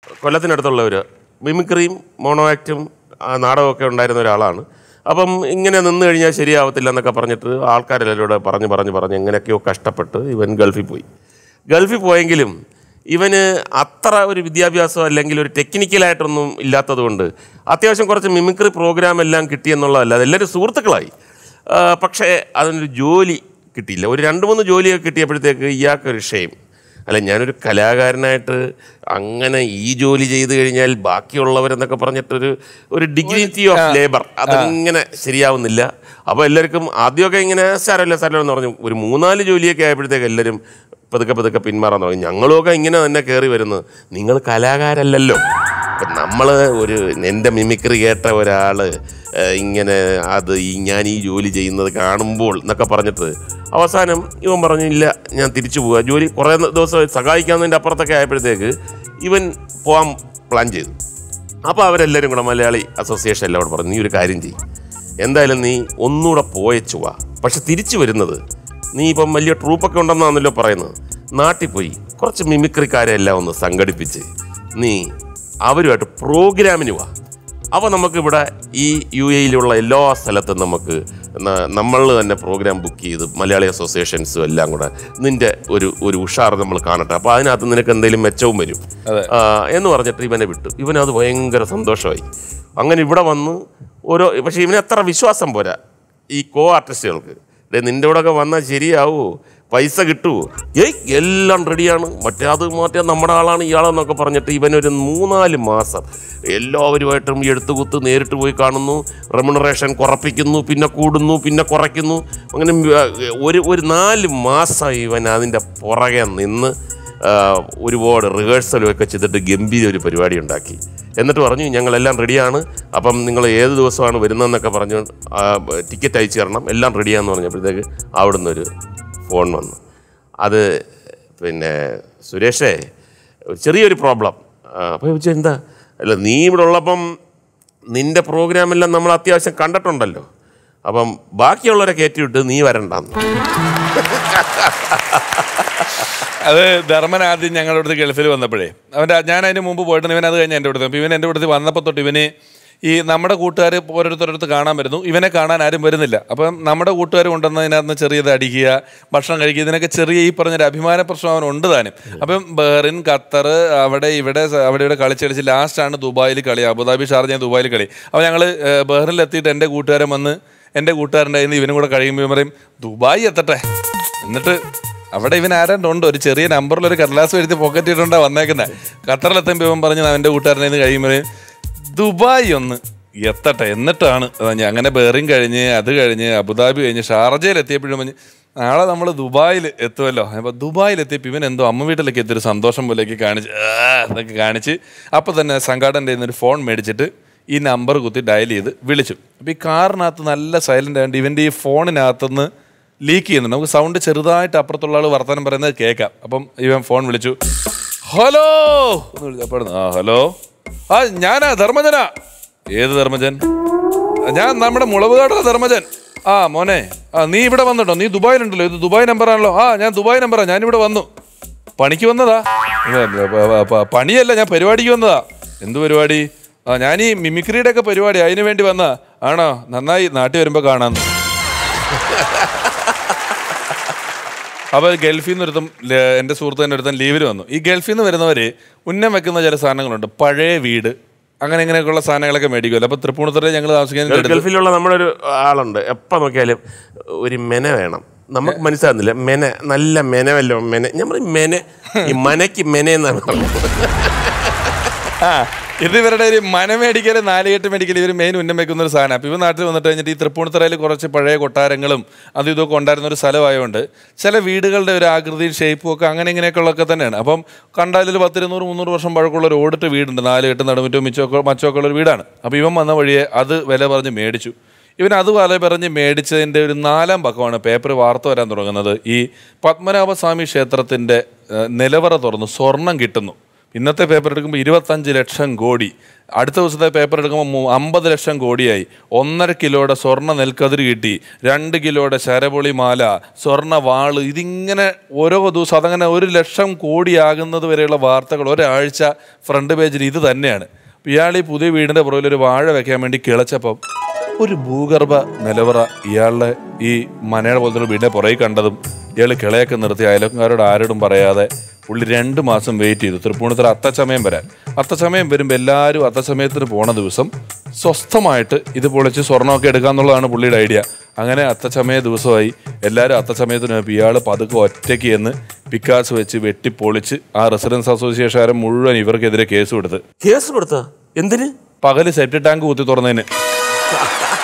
കൊല്ലത്തിനടുത്തുള്ളവർ മിമിക്രിയും mono ആക്റ്റും ആ, നാടകമൊക്കെ ഉണ്ടായിരുന്ന ഒരാളാണ് അപ്പം ഇങ്ങനെ നിന്ന് കഴിഞ്ഞാൽ ശരിയാവത്തില്ല എന്നൊക്കെ പറഞ്ഞിട്ട് ആൾക്കാരെല്ലാവരും കൂടെ പറഞ്ഞ് പറഞ്ഞ് പറഞ്ഞ് എങ്ങനെയൊക്കെയോ കഷ്ടപ്പെട്ട് ഇവൻ ഗൾഫിൽ പോയി ഗൾഫിൽ പോയെങ്കിലും ഇവന് അത്ര ഒരു വിദ്യാഭ്യാസം അല്ലെങ്കിൽ ഒരു ടെക്നിക്കലായിട്ടൊന്നും ഇല്ലാത്തതുകൊണ്ട് അത്യാവശ്യം കുറച്ച് മിമിക്രി പ്രോഗ്രാം എല്ലാം കിട്ടിയെന്നുള്ളതല്ല അതെല്ലാവരും സുഹൃത്തുക്കളായി ആ, പക്ഷേ അതിനൊരു ജോലി കിട്ടിയില്ല ഒരു രണ്ട് മൂന്ന് ജോലിയൊക്കെ കിട്ടിയപ്പോഴത്തേക്ക് ഇയാൾക്കൊരു ഷെയിം അല്ല ഞാനൊരു കലാകാരനായിട്ട് അങ്ങനെ ഈ ജോലി ചെയ്തു കഴിഞ്ഞാൽ ബാക്കിയുള്ളവരെന്നൊക്കെ പറഞ്ഞിട്ടൊരു ഒരു ഡിഗ്നിറ്റി ഓഫ് ലേബർ അതിങ്ങനെ ശരിയാവുന്നില്ല അപ്പോൾ എല്ലാവർക്കും ആദ്യമൊക്കെ ഇങ്ങനെ സാരമില്ല സാരമില്ല എന്ന് പറഞ്ഞു ഒരു മൂന്നാല് ജോലിയൊക്കെ ആയപ്പോഴത്തേക്ക് എല്ലാവരും പതുക്കെ പതുക്കെ പിന്മാറാൻ തുടങ്ങി ഞങ്ങളുമൊക്കെ ഇങ്ങനെ തന്നെ കയറി വരുന്നത് നിങ്ങൾ കലാകാരല്ലല്ലോ അപ്പം നമ്മൾ ഒരു എൻ്റെ മിമിക്രി കേട്ട ഒരാൾ ഇങ്ങനെ അത് ഈ ഞാൻ ഈ ജോലി ചെയ്യുന്നത് കാണുമ്പോൾ എന്നൊക്കെ പറഞ്ഞിട്ട് അവസാനം ഇവൻ പറഞ്ഞില്ല ഞാൻ തിരിച്ചു പോവുക ജോലി കുറേ ദിവസം സഹായിക്കാവുന്നതിൻ്റെ അപ്പുറത്തൊക്കെ ആയപ്പോഴത്തേക്ക് ഇവൻ പോകാൻ പ്ലാൻ ചെയ്തു അപ്പോൾ അവരെല്ലാവരും കൂടെ മലയാളി അസോസിയേഷൻ എല്ലാം കൂടെ പറഞ്ഞു നീ ഒരു കാര്യം ചെയ്യും എന്തായാലും നീ ഒന്നുകൂടെ പോയച്ചു വാ പക്ഷെ തിരിച്ചു വരുന്നത് നീ ഇപ്പം വലിയ ട്രൂപ്പൊക്കെ ഉണ്ടെന്നാണല്ലോ പറയുന്നത് നാട്ടിൽ പോയി കുറച്ച് മിമിക്രിക്കാരെ എല്ലാം ഒന്ന് സംഘടിപ്പിച്ച് നീ അവരുമായിട്ട് പ്രോഗ്രാമിന് വാ അപ്പോൾ നമുക്കിവിടെ ഈ യു എയിലുള്ള എല്ലാ സ്ഥലത്തും നമുക്ക് നമ്മൾ തന്നെ പ്രോഗ്രാം ബുക്ക് ചെയ്ത് മലയാളി അസോസിയേഷൻസും എല്ലാം കൂടെ നിന്റെ ഒരു ഒരു ഉഷാർ നമ്മൾ കാണട്ടെ അപ്പോൾ അതിനകത്ത് നിനക്ക് എന്തെങ്കിലും മെച്ചവും വരും ആ, എന്ന് പറഞ്ഞിട്ട് ഇവനെ വിട്ടു ഇവനത് ഭയങ്കര സന്തോഷമായി അങ്ങനെ ഇവിടെ വന്ന് ഓരോ പക്ഷേ ഇവന് അത്ര വിശ്വാസം പോരാ ഈ കോ ആർട്ടിസ്റ്റുകൾക്ക് ഡേ നിൻ്റെ കൂടെ ഒക്കെ വന്നാൽ ശരിയാവോ പൈസ കിട്ടുമോ ഏയ് എല്ലാം റെഡിയാണ് മറ്റേ അത് മറ്റേ നമ്മുടെ ആളാണ് ഇയാളെന്നൊക്കെ പറഞ്ഞിട്ട് ഇവനൊരു മൂന്നാല് മാസം എല്ലാവരുമായിട്ടും ഈ എടുത്തുകുത്ത് നേരിട്ട് പോയി കാണുന്നു റെമുണറേഷൻ കുറപ്പിക്കുന്നു പിന്നെ കൂടുന്നു പിന്നെ കുറയ്ക്കുന്നു അങ്ങനെ ഒരു ഒരു നാല് മാസം ഇവൻ അതിൻ്റെ പുറകെ നിന്ന് ആ, ഒരുപാട് റിഹേഴ്സലും ഒക്കെ ചെയ്തിട്ട് ഗംഭീര ഒരു പരിപാടി ഉണ്ടാക്കി എന്നിട്ട് പറഞ്ഞു ഞങ്ങളെല്ലാം റെഡിയാണ് അപ്പം നിങ്ങൾ ഏത് ദിവസമാണ് വരുന്നതെന്നൊക്കെ പറഞ്ഞു ആ, ടിക്കറ്റ് അയച്ചു തരണം എല്ലാം റെഡിയാന്ന് പറഞ്ഞപ്പോഴത്തേക്ക് അവിടുന്ന് ഒരു ഫോൺ വന്നു അത് പിന്നെ സുരേഷേ ഒരു ചെറിയൊരു പ്രോബ്ലം അപ്പോൾ ചോദിച്ചാൽ എന്താ അല്ല നീ ഇവിടെ ഉള്ളപ്പം നിൻ്റെ പ്രോഗ്രാമെല്ലാം നമ്മൾ അത്യാവശ്യം കണ്ടിട്ടുണ്ടല്ലോ അപ്പം ബാക്കിയുള്ളവരെ കയറ്റിവിട്ട് നീ വരണ്ടെന്ന് അത് ധർമ്മൻ ആദ്യം ഞങ്ങളുടെ അടുത്ത് ഗൾഫിൽ വന്നപ്പോഴേ അവൻ്റെ ഞാൻ അതിന് മുമ്പ് പോയിട്ട് ഇവൻ അത് കഴിഞ്ഞ് എൻ്റെ അടുത്ത് അപ്പോൾ ഇവൻ എൻ്റെ അടുത്ത് വന്നപ്പോൾ തൊട്ട് ഇവന് ഈ നമ്മുടെ കൂട്ടുകാർ ഓരോരുത്തരടുത്ത് കാണാൻ വരുന്നു ഇവനെ കാണാൻ ആരും വരുന്നില്ല അപ്പം നമ്മുടെ കൂട്ടുകാർ കൊണ്ടുവന്നതിനകത്ത് ചെറിയത് അടിക്കുക ഭക്ഷണം കഴിക്കുക ഇതിനൊക്കെ ചെറിയ ഈ പറഞ്ഞൊരു അഭിമാന പ്രശ്നം അവൻ ഉണ്ട് താനും അപ്പം ബഹ്റിൻ ഖത്തർ അവിടെ ഇവിടെ സ- അവിടെ ഇവിടെ കളിച്ച് കളിച്ച് ലാസ്റ്റാണ് ദുബായിൽ കളി അബുദാബി ഷാർജ ദുബായിൽ കളി അപ്പോൾ ഞങ്ങൾ ബഹ്റിനിലെത്തിയിട്ട് എൻ്റെ കൂട്ടുകാരൻ വന്ന് എൻ്റെ കൂട്ടുകാരൻ്റെ കയ്യിൽ നിന്ന് ഇവനും കൂടെ കഴിയുമ്പോൾ ഇവൻ പറയും ദുബായി എത്തട്ടെ എന്നിട്ട് അവിടെ ഇവൻ ആരാണ്ട് ഉണ്ട് ഒരു ചെറിയ നമ്പറിൽ ഒരു കടലാസ് എഴുതി പോക്കറ്റ് ഇട്ടുണ്ടാ വന്നേക്കുന്നത് ഖത്തറിലെത്തുമ്പോൾ ഇവൻ പറഞ്ഞ് അവൻ്റെ കൂട്ടുകാരനെ നിന്ന് കഴിയുമ്പോൾ ദുബായ് ഒന്ന് എത്തട്ടെ എന്നിട്ടാണ് അതാ ഞാൻ അങ്ങനെ ബെറിൻ കഴിഞ്ഞ് അത് കഴിഞ്ഞ് അബുദാബി കഴിഞ്ഞ് ഷാർജയിൽ എത്തിയപ്പോഴും പറഞ്ഞ് നാളെ നമ്മൾ ദുബായിൽ എത്തുമല്ലോ അപ്പോൾ ദുബായിൽ എത്തിയപ്പോൾ ഇവൻ എന്തോ അമ്മ വീട്ടിലേക്ക് എത്തിയൊരു സന്തോഷം പോലെയൊക്കെ കാണിച്ച് ആ എന്നൊക്കെ കാണിച്ച് അപ്പോൾ തന്നെ സംഘാടൻ്റെ കയ്യിൽ നിന്ന് ഒരു ഫോൺ മേടിച്ചിട്ട് ഈ നമ്പർ കുത്തി ഡയൽ ചെയ്ത് വിളിച്ചു അപ്പോൾ ഈ കാറിനകത്ത് നല്ല സൈലൻ്റ് ആയതുകൊണ്ട് ഇവൻ്റെ ഈ ഫോണിനകത്തുനിന്ന് ലീക്ക് ചെയ്യുന്നുണ്ട് നമുക്ക് സൗണ്ട് ചെറുതായിട്ട് അപ്പുറത്തുള്ള ആൾ വർത്തമാനം പറയുന്നത് കേൾക്കാം അപ്പം ഇവൻ ഫോൺ വിളിച്ചു ഹലോ എന്ന് വിളിച്ചു അപ്പോൾ ആ ഹലോ ആ ഞാനാ ധർമ്മജനാ ഏത് ധർമ്മജൻ ഞാൻ നമ്മുടെ മുളവുകാടുള്ള ധർമ്മജൻ ആ മോനെ ആ നീ ഇവിടെ വന്നിട്ടോ നീ ദുബായിലുണ്ടല്ലോ ഇത് ദുബായ് നമ്പറാണല്ലോ ആ ഞാൻ ദുബായ് നമ്പറാ ഞാനിവിടെ വന്നു പണിക്ക് വന്നതാ ഏ, പ- പ- പ- പണിയല്ല ഞാൻ പരിപാടിക്ക് വന്നതാ എന്ത് പരിപാടി ആ ഞാൻ ഈ മിമിക്രിയുടെ ഒക്കെ പരിപാടി അതിനു വേണ്ടി വന്നാ ആണോ നന്നായി നാട്ടിൽ വരുമ്പോൾ കാണാന്ന് അപ്പോൾ ഗൾഫിൽ നിന്ന് ഒരുത്തം ല- എൻ്റെ സുഹൃത്തിൻ്റെ ഒരുത്തൻ ലീവിൽ വന്നു ഈ ഗൾഫിൽ നിന്ന് വരുന്നവർ ഉന്നം വെക്കുന്ന ചില സാധനങ്ങളുണ്ട് പഴയ വീട് അങ്ങനെ ഇങ്ങനെയൊക്കെയുള്ള സാധനങ്ങളൊക്കെ മേടിക്കുമല്ലോ അപ്പോൾ തൃപ്പൂണിത്തുറയിൽ ഞങ്ങൾ താമസിക്കാൻ എടുത്ത് ഗൾഫിലുള്ള നമ്മുടെ ഒരു ആളുണ്ട് എപ്പോൾ നോക്കിയാലും ഒരു മെന വേണം നമുക്ക് മനസ്സിലാകുന്നില്ല മെന നല്ല മെനവല്ലോ മെന ഞാൻ പറയും മെന ഈ മനയ്ക്ക് മെന എന്നാണ് പറഞ്ഞത് ആ ഇത് ഇവരുടെ ഒരു മന മേടിക്കൽ നാലുകെട്ട് മേടിക്കൽ ഇവർ മെയിൻ ഉന്നം വെക്കുന്ന ഒരു സാധനം അപ്പോൾ ഇവർ നാട്ടിൽ വന്നിട്ട് കഴിഞ്ഞിട്ട് ഈ തൃപ്പൂണിത്തുറയിൽ കുറച്ച് പഴയ കൊട്ടാരങ്ങളും അതും ഇതൊക്കെ ഉണ്ടായിരുന്ന ഒരു സ്ഥലമായതുകൊണ്ട് ചില വീടുകളുടെ ഒരു ആകൃതിയും ഷേപ്പും ഒക്കെ അങ്ങനെ ഇങ്ങനെയൊക്കെ ഉള്ളതൊക്കെ തന്നെയാണ് അപ്പം കണ്ടാലൊരു പത്തിരുന്നൂറ് മുന്നൂറ് വർഷം പഴക്കമുള്ള ഒരു ഓടിട്ട് വീടുണ്ട് നാല് കെട്ട് നടുമുറ്റവും മിച്ചമൊക്കെ മച്ചമൊക്കെ ഉള്ള ഒരു വീടാണ് അപ്പോൾ ഇവൻ വന്ന വഴിയെ അത് വില പറഞ്ഞ് മേടിച്ചു ഇവൻ അത് വില പറഞ്ഞ് മേടിച്ചതിൻ്റെ ഒരു നാലാം പക്കമാണ് പേപ്പർ വാർത്ത വരാൻ തുടങ്ങുന്നത് ഈ പത്മനാഭസ്വാമി ക്ഷേത്രത്തിൻ്റെ ഏഹ്, നിലവറ തുറന്ന് സ്വർണം കിട്ടുന്നു ഇന്നത്തെ പേപ്പർ എടുക്കുമ്പോൾ ഇരുപത്തഞ്ച് ലക്ഷം കോടി അടുത്ത ദിവസത്തെ പേപ്പർ എടുക്കുമ്പോൾ മു- അമ്പത് ലക്ഷം കോടിയായി ഒന്നര കിലോയുടെ സ്വർണ്ണ നെൽക്കതിര് കിട്ടി രണ്ട് കിലോയുടെ ശരപൊളി മാല സ്വർണ്ണ വാള് ഇതിങ്ങനെ ഓരോ ദിവസം അതങ്ങനെ ഒരു ലക്ഷം കോടിയാകുന്നത് വരെയുള്ള വാർത്തകൾ ഒരാഴ്ച ഫ്രണ്ട് പേജിൽ ഇത് തന്നെയാണ് അപ്പോൾ ഇയാൾ ഈ പുതിയ വീടിൻ്റെ പുറകിൽ ഒരു വാഴ വെക്കാൻ വേണ്ടി കിളച്ചപ്പം ഒരു ഭൂഗർഭ നിലവറ ഇയാളുടെ ഈ മനയുടെ പോലത്തെ ഒരു വീടിൻ്റെ പുറകിൽ കണ്ടതും ഇയാൾ കിളയൊക്കെ നിർത്തി അയലക്കാരോട് ആരോടും പറയാതെ പുള്ളി രണ്ട് മാസം വെയിറ്റ് ചെയ്തു തൃപ്പൂണിത്തുറ അത്തച്ചമയം വരാൻ അത്തച്ചമയം വരുമ്പോൾ എല്ലാവരും അത്തച്ചമയത്തിന് പോണ ദിവസം സ്വസ്ഥമായിട്ട് ഇത് പൊളിച്ച് സ്വർണ്ണമൊക്കെ എടുക്കാന്നുള്ളതാണ് പുള്ളിയുടെ ഐഡിയ അങ്ങനെ അത്തച്ചമയ ദിവസമായി എല്ലാവരും അത്തച്ചമയത്തിന് പോയപ്പോൾ ഇയാൾ പതുക്കെ ഒറ്റയ്ക്ക് എന്ന് പിക്കാസ് വെച്ച് വെട്ടിപ്പൊളിച്ച് ആ റെസിഡൻസ് അസോസിയേഷൻകാരൻ മുഴുവൻ ഇവർക്കെതിരെ കേസ് കൊടുത്ത് കേസ് കൊടുത്ത എന്തിന് പകല് സെപ്റ്റി ടാങ്ക് കുത്തി തുറന്നതിന്